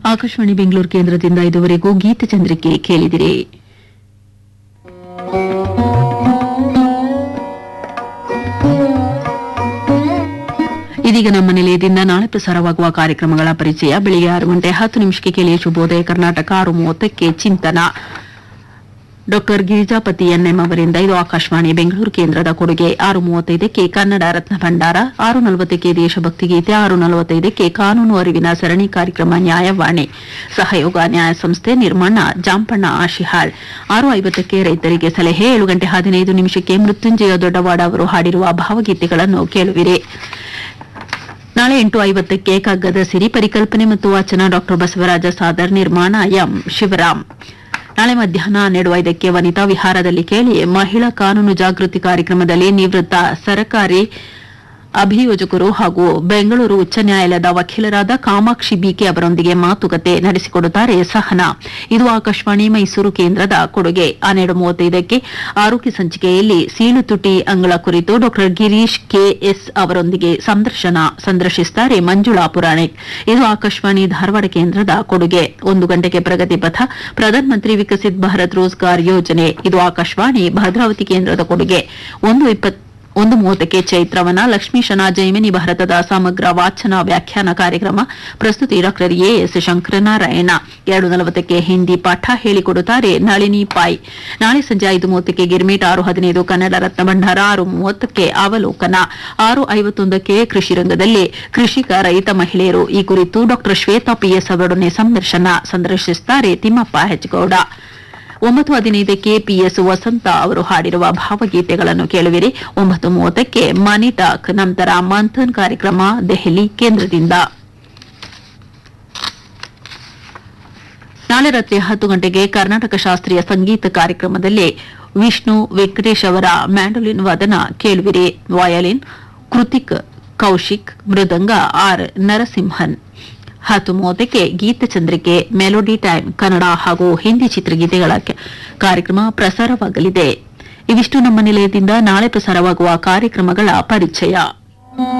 ಆಕಾಶವಾಣಿ ಬೆಂಗಳೂರು ಕೇಂದ್ರದಿಂದ ಇದುವರೆಗೂ ಗೀತಚಂದ್ರಿಕೆ ಕೇಳಿದಿರಿ ಇದೀಗ ನಮ್ಮ ನಿಲಯದಿಂದ ನಾಳೆ ಪ್ರಸಾರವಾಗುವ ಕಾರ್ಯಕ್ರಮಗಳ ಪರಿಚಯ ಬೆಳಿಗ್ಗೆ ಆರು ಗಂಟೆ ಹತ್ತು ನಿಮಿಷಕ್ಕೆ ಕೇಳಿ ಶುಭೋದಯ ಕರ್ನಾಟಕ ಆರು ಮೂವತ್ತಕ್ಕೆ ಚಿಂತನ ಡಾಕ್ಟರ್ ಗಿರಿಜಾಪತಿ ಎನ್ಎಂ ಅವರಿಂದ ಇದು ಆಕಾಶವಾಣಿ ಬೆಂಗಳೂರು ಕೇಂದ್ರದ ಕೊಡುಗೆ ಆರು ಮೂವತ್ತೈದಕ್ಕೆ ಕನ್ನಡ ರತ್ನ ಭಂಡಾರ ಆರು ನಲವತ್ತಕ್ಕೆ ದೇಶಭಕ್ತಿ ಗೀತೆ ಆರು ನಲವತ್ತೈದಕ್ಕೆ ಕಾನೂನು ಅರಿವಿನ ಸರಣಿ ಕಾರ್ಯಕ್ರಮ ನ್ಯಾಯವಾಣಿ ಸಹಯೋಗ ನ್ಯಾಯ ಸಂಸ್ಥೆ ನಿರ್ಮಾಣ ಜಾಂಪಣ್ಣ ಆಶಿಹಾಳ್ ಆರು ಐವತ್ತಕ್ಕೆ ರೈತರಿಗೆ ಸಲಹೆ ಏಳು ಗಂಟೆ ಹದಿನೈದು ನಿಮಿಷಕ್ಕೆ ಮೃತ್ಯುಂಜಯ ದೊಡ್ಡವಾಡ ಅವರು ಹಾಡಿರುವ ಭಾವಗೀತೆಗಳನ್ನು ಕೇಳುವಿರಿ ನಾಳೆ ಎಂಟು ಐವತ್ತಕ್ಕೆ ಕಗ್ಗದ ಸಿರಿ ಪರಿಕಲ್ಪನೆ ಮತ್ತು ವಾಚನ ಡಾಕ್ಟರ್ ಬಸವರಾಜ ಸಾದರ್ ನಿರ್ಮಾಣ ಎಂ ಶಿವರಾಮ್ ನಾಳೆ ಮಧ್ಯಾಹ್ನ ಹನ್ನೆರಡು ಐದಕ್ಕೆ ವನಿತಾ ವಿಹಾರದಲ್ಲಿ ಕೇಳಿ ಮಹಿಳಾ ಕಾನೂನು ಜಾಗೃತಿ ಕಾರ್ಯಕ್ರಮದಲ್ಲಿ ನಿವೃತ್ತ ಸರ್ಕಾರಿ ಅಭಿಯೋಜಕರು ಹಾಗೂ ಬೆಂಗಳೂರು ಉಚ್ಚ ನ್ಯಾಯಾಲಯದ ವಕೀಲರಾದ ಕಾಮಾಕ್ಷಿ ಬಿಕೆ ಅವರೊಂದಿಗೆ ಮಾತುಕತೆ ನಡೆಸಿಕೊಡುತ್ತಾರೆ ಸಹನಾ ಇದು ಆಕಾಶವಾಣಿ ಮೈಸೂರು ಕೇಂದ್ರದ ಕೊಡುಗೆ ಹನ್ನೆರಡು ಮೂವತ್ತೈದಕ್ಕೆ ಆರೋಗ್ಯ ಸಂಚಿಕೆಯಲ್ಲಿ ಸೀಳು ತುಟಿ ಅಂಗಳ ಕುರಿತು ಡಾಕ್ಟರ್ ಗಿರೀಶ್ ಕೆಎಸ್ ಅವರೊಂದಿಗೆ ಸಂದರ್ಶನ ಸಂದರ್ಶಿಸುತ್ತಾರೆ ಮಂಜುಳಾ ಪುರಾಣಿಕ್ ಇದು ಆಕಾಶವಾಣಿ ಧಾರವಾಡ ಕೇಂದ್ರದ ಕೊಡುಗೆ ಒಂದು ಗಂಟೆಗೆ ಪ್ರಗತಿ ಪಥ ಪ್ರಧಾನಮಂತ್ರಿ ವಿಕಸಿತ್ ಭಾರತ್ ರೋಜ್ಗಾರ್ ಯೋಜನೆ ಇದು ಆಕಾಶವಾಣಿ ಭದ್ರಾವತಿ ಕೇಂದ್ರದ ಕೊಡುಗೆ ಒಂದು ಇಪ್ಪತ್ತು ಒಂದು ಮೂವತ್ತಕ್ಕೆ ಚೈತ್ರವನ ಲಕ್ಷ್ಮೀಶನ ಜೈಮಿನಿ ಭಾರತದ ಸಮಗ್ರ ವಾಚನ ವ್ಯಾಖ್ಯಾನ ಕಾರ್ಯಕ್ರಮ ಪ್ರಸ್ತುತಿ ಡಾಕ್ಟರ್ ಎಎಸ್ ಶಂಕರನಾರಾಯಣ ಎರಡು ನಲವತ್ತಕ್ಕೆ ಹಿಂದಿ ಪಾಠ ಹೇಳಿಕೊಡುತ್ತಾರೆ ನಳಿನಿ ಪಾಯ್ ನಾಳೆ ಸಂಜೆ ಐದು ಮೂವತ್ತಕ್ಕೆ ಗಿರ್ಮಿಟ್ ಆರು ಹದಿನೈದು ಕನ್ನಡ ರತ್ನ ಭಂಡಾರ ಆರು ಮೂವತ್ತಕ್ಕೆ ಅವಲೋಕನ ಆರು ಐವತ್ತೊಂದಕ್ಕೆ ಕೃಷಿ ರಂಗದಲ್ಲಿ ಕೃಷಿಕ ರೈತ ಮಹಿಳೆಯರು ಈ ಕುರಿತು ಡಾಕ್ಟರ್ ಶ್ವೇತಾ ಪಿಎಸ್ ಅವರೊಡನೆ ಸಂದರ್ಶನ ಸಂದರ್ಶಿಸುತ್ತಾರೆ ತಿಮ್ಮಪ್ಪ ಹೆಚ್ಗೌಡ ಒಂಬತ್ತು ಹದಿನೈದಕ್ಕೆ ಪಿಎಸ್ ವಸಂತ ಅವರು ಹಾಡಿರುವ ಭಾವಗೀತೆಗಳನ್ನು ಕೇಳುವಿರಿ ಒಂಬತ್ತು ಮೂವತ್ತಕ್ಕೆ ಮನಿ ಟಾಕ್ ನಂತರ ಮಂಥನ್ ಕಾರ್ಯಕ್ರಮ ದೆಹಲಿ ಕೇಂದ್ರದಿಂದ ನಾಳೆ ರಾತ್ರಿ ಹತ್ತು ಗಂಟೆಗೆ ಕರ್ನಾಟಕ ಶಾಸ್ತ್ರೀಯ ಸಂಗೀತ ಕಾರ್ಯಕ್ರಮದಲ್ಲಿ ವಿಷ್ಣು ವೆಂಕಟೇಶ್ ಅವರ ಮ್ಯಾಂಡೋಲಿನ್ ವಾದನ ಕೇಳುವಿರಿ ವಯಲಿನ್ ಕೃತಿಕ್ ಕೌಶಿಕ್ ಮೃದಂಗ ಆರ್ ನರಸಿಂಹನ್ ಹತ್ತು ಮೂವತ್ತಕ್ಕೆ ಗೀತಚಂದ್ರಿಕೆ ಮೆಲೋಡಿ ಟೈಮ್ ಕನ್ನಡ ಹಾಗೂ ಹಿಂದಿ ಚಿತ್ರಗೀತೆಗಳ ಕ- ಕಾರ್ಯಕ್ರಮ ಪ್ರಸಾರವಾಗಲಿದೆ ಇವಿಷ್ಟು ನಮ್ಮ ನಿಲಯದಿಂದ ನಾಳೆ ಪ್ರಸಾರವಾಗುವ ಕಾರ್ಯಕ್ರಮಗಳ ಪರಿಚಯ